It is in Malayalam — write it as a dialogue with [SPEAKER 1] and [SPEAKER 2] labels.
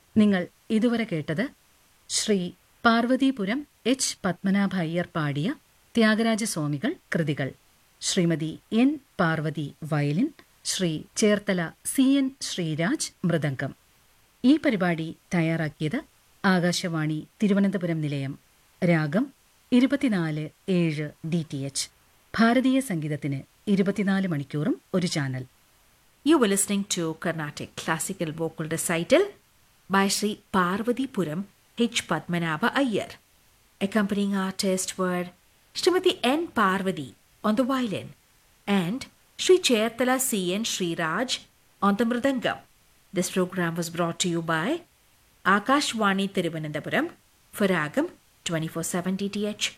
[SPEAKER 1] നിങ്ങൾ ഇതുവരെ കേട്ടത് ശ്രീ പാർവതീപുരം എച്ച് പത്മനാഭ അയ്യർ പാടിയ ത്യാഗരാജസ്വാമികൾ കൃതികൾ Shrimati N Parvathi violin Shri Cherthala C N Sreeraj mridangam ഈ പരിപാടി തയ്യാറാക്കിയത് ആകാശവാണി തിരുവനന്തപുരം നിലയം രാഗം ഇരുപത്തിനാല് ഏഴ് ഡി ടി എച്ച് ഭാരതീയ സംഗീതത്തിന് ഇരുപത്തിനാല് മണിക്കൂറും ഒരു channel
[SPEAKER 2] You were listening to Carnatic classical vocal recital by Sri Parvati Puram H. Padmanabha Iyer. Accompanying artists were Srimati N. Parvati on the violin and Sri Chaitala C. N. Sriraj on the mridangam. This program was brought to you by Akashwani Thiruvananthapuram for Ragam 24/7 DTH